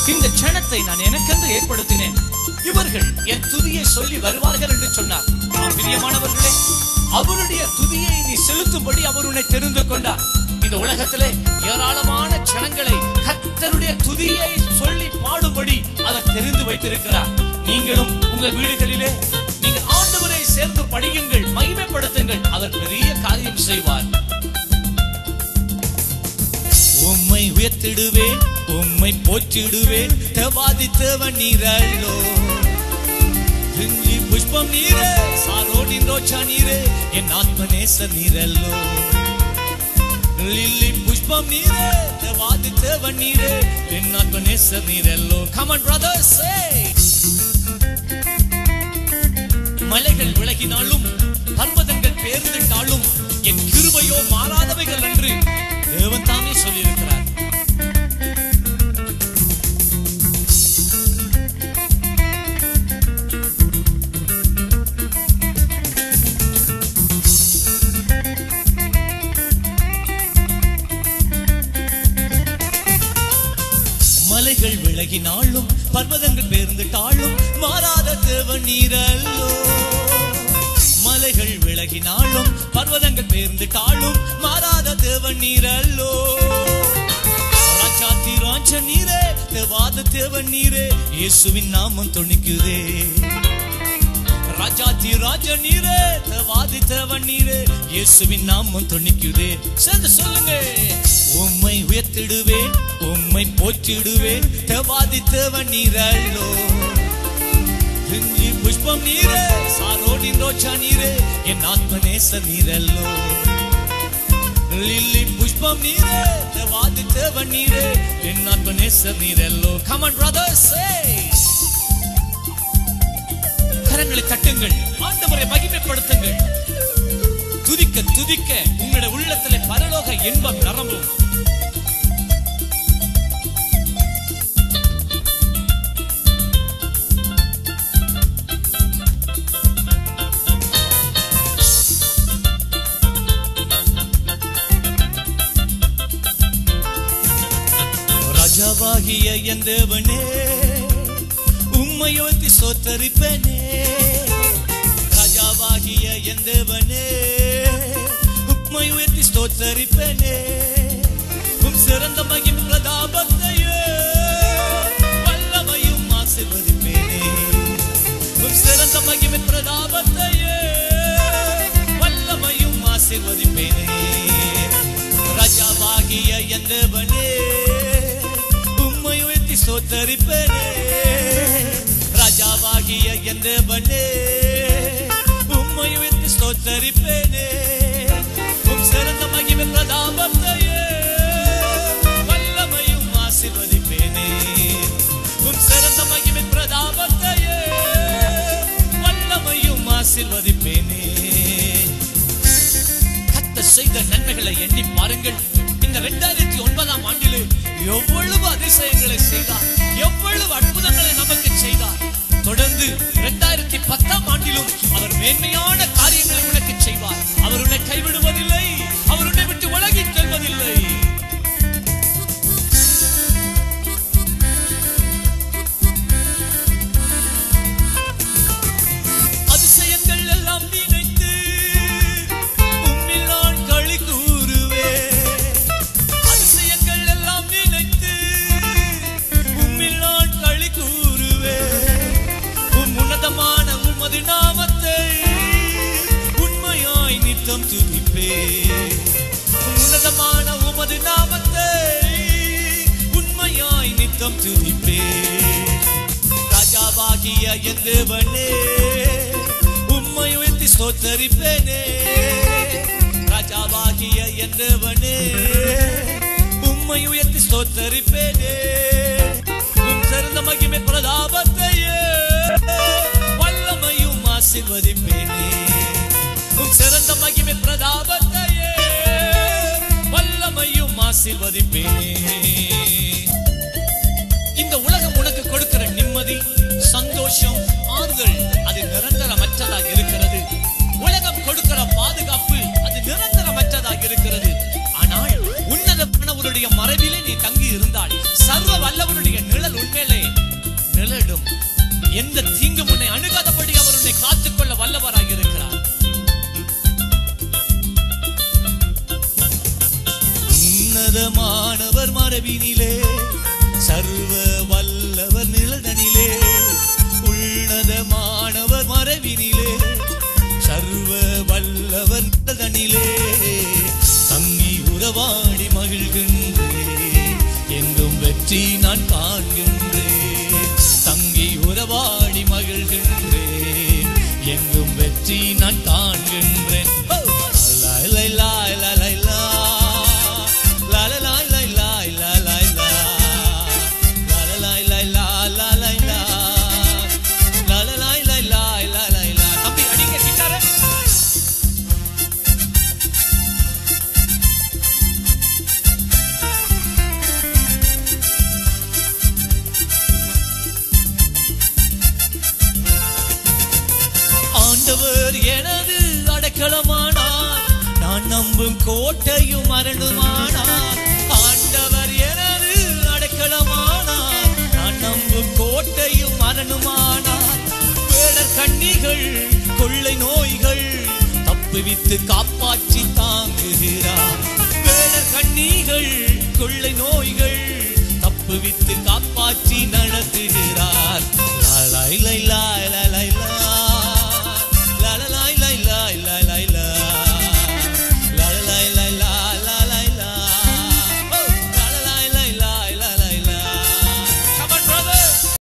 இந்த க்ஷணத்தை நான் எனக்கென்று ஏற்படுத்தினேன் இவர்கள் என் துதியை சொல்லி வருவார்கள் என்று சொன்னார் ஆம், பிரியமானவர்களே அவருடைய துதியை நீ செலுத்தும்படி அவர் உன்னை தெரிந்து கொண்டார் இந்த உலகத்திலே ஏராளமான க்ஷணங்களை கர்த்தருடைய துதியை சொல்லி பாடும்படி அவர் தெரிந்து வைத்திருக்கிறார் நீங்களும் உங்கள் வீடுகளிலே நீங்கள் ஆண்டவரை சேர்ந்து படியுங்கள் மகிமைப்படுத்துங்கள் அவர் பெரிய காரியம் செய்வார் உம்மை உயர்த்திடுவேன் உம்மை போற்றிடுவேன் தேவாதி தேவன் நீரல்லோ பிஞ்சி புஷ்பம் நீரே சாரோனின் ரோச்சா நீரே என் ஆத்மநேச நீரல்லோ லில்லி புஷ்பம் நீரே தேவாதி தேவன் நீரே என் ஆத்மநேச நீரல்லோ கமன் பிரதர்ஸ் மலைகள் விலகினாலும் பர்வதங்கள் பேர்ந்திட்டாலும் என் கிருபையோ மாறாதவைகள் என்று தேவன் தாமே சொல்லியிருக்கிறார் மலைகள் விலகினாலும் பர்வதங்கள் பேர்ந்துட்டாலும் மாறாத தேவன் நீரல்லோ மலைகள் விலகினாலும் பர்வதங்கள் பேர்ந்துட்டாலும் மாறாத தேவன் நீரல்லோ ராஜாத்தி ராஜ நீரே தேவாத தேவன் நீரே இயேசுவின் நாமம் துணிக்குதே ராஜாத்தி ராஜ நீரே தேவாதி தேவன் நீரே இயேசுவின் நாமம் துணிக்குதே சேர்ந்து சொல்லுங்க உம்மை உயர்த்திடுவேன் உம்மை போற்றிடுவேன் தேவாதி தேவன் நீரல்லோ பிஞ்சி புஷ்பம் நீரே சாரோனின் ரோச்சா நீரே என் ஆத்மநேச நீரல்லோ லில்லி புஷ்பம் நீரே தேவாதி தேவன் நீரே என் ஆத்மநேச நீரல்லோ கமன் பிரதர்ஸ் கரங்களை தட்டுங்கள் ஆண்டவரை மகிமைப்படுத்துங்கள் துதிக்க துதிக்க உங்களுடைய உள்ளத்திலே பரலோக இன்பம் நிரம்பும் ராஜாவாகிய என் தேவனே உம்மையோத்தி சோத்தரிப்பனே ராஜாவாகிய என் தேவனே உம்மை உயர்த்தி ஸ்தோத்தரிப்பனே உம் சிறந்த மகிம் பிரதாபத்தையே வல்லமையும் ஆசிர்வதிப்பேனே உம் சிறந்த மகிமின் பிரதாபத்தையே வல்லமையும் ஆசிர்வதிப்பேனே ராஜாவாகிய என் தேவனே உம்மை உயர்த்தி ஸ்தோத்தரிப்பேனே ராஜாவாகிய என் தேவனே உம்மை உயர்த்தி ஸ்தோத்தரிப்பேனே உம் சிறந்த மகிமை பிரதாபத்தையே வல்லமையும் ஆசிர்வதிப்பேனே உம் சிறந்த மகிமை பிரதாபத்தையே வல்லமையும் ஆசிர்வதிப்பேனே கர்த்தர் செய்த நன்மைகளை எண்ணி பாருங்கள் இந்த இரண்டாயிரத்தி ஒன்பதாம் ஆண்டிலே எவ்வளவு அதிசயங்களை செய்தார் எவ்வளவு அற்புதங்களை நமக்கு செய்தார் தொடர்ந்து இரண்டாயிரத்தி பத்தாம் ஆண்டிலும் அவர் மேன்மையான காரியங்களை உனக்கு செய்வார் அவர் உன்னை கைவிடுவதில்லை அவர் உன்னை விட்டு விலகி செல்வதில்லை அதிசயங்கள் எல்லாம் நினைத்து உம்மில் நான் களி கூறுவேன் அதிசயங்கள் எல்லாம் நினைத்து உம்மில் நான் களி கூறுவேன் உம் உன்னதமான உமது நாமத்தை உண்மையாய் நித்தம் துதிப்பேன் உம் உன்னதமான உமது நாமத்தை உண்மையாய் நித்தம் துதிப்பேன் ராஜாவாகிய என் தேவனே உம்மை உயர்த்தி ஸ்தோத்தரிப்பேனே ராஜாவாகிய என் தேவனே உம்மை உயர்த்தி ஸ்தோத்தரிப்பேனே உம் சிறந்த மகிமை பிரதாபத்தையே வல்லமையும் ஆசிர்வதிப்பேனே உம் சிறந்த மகிமை பிரதாபத்தையே வல்லமையும் ஆசிர்வதிப்பேனே இந்த உலகம் உனக்கு கொடுக்கிற நிம்மதி சந்தோஷம் ஆறுதல் அது நிரந்தரமற்றதாக இருக்கிறது உலகம் கொடுக்கிற பாதுகாப்பு அது நிரந்தரமற்றதாக இருக்கிறது ஆனால் உன்னதமானவருடைய மறைவிலே நீ தங்கி இருந்தால் சர்வ வல்லவருடைய நிழல் உன்மேல் காண்கின்றேன் தங்கி உறவாடி மகிழ்கின்றேன் எங்கும் வெற்றி நான் காண்கின்றேன் ஓ! லாய் லாய் லாய் லாய் லாய் லா. லாய் லாய் லாய் லாய் லாய் லாய் லா. லாய் லாய் லாய் லா, லா லாய் லா. லாய் லாய் லாய் லாய் லாய் லாய் லா. தம்பி அடிங்க கிட்டாரை ஆண்டவர் எனது அடைக்கலமானார் நான் நம்பும் கோட்டையும் மரணுமானார் ஆண்டவர் எனது அடைக்கலமானார் நான் நம்பும் கோட்டையும் மரணுமானார் வேடர் கண்ணிகள் கொள்ளை நோய்கள் தப்புவித்து காப்பாற்றி தாங்குகிறார் வேடர் கண்ணிகள் கொள்ளை நோய்கள் தப்புவித்து காப்பாற்றி நடத்துகிறார் லாய் லாய் லாய் லாய் லாய் லாய்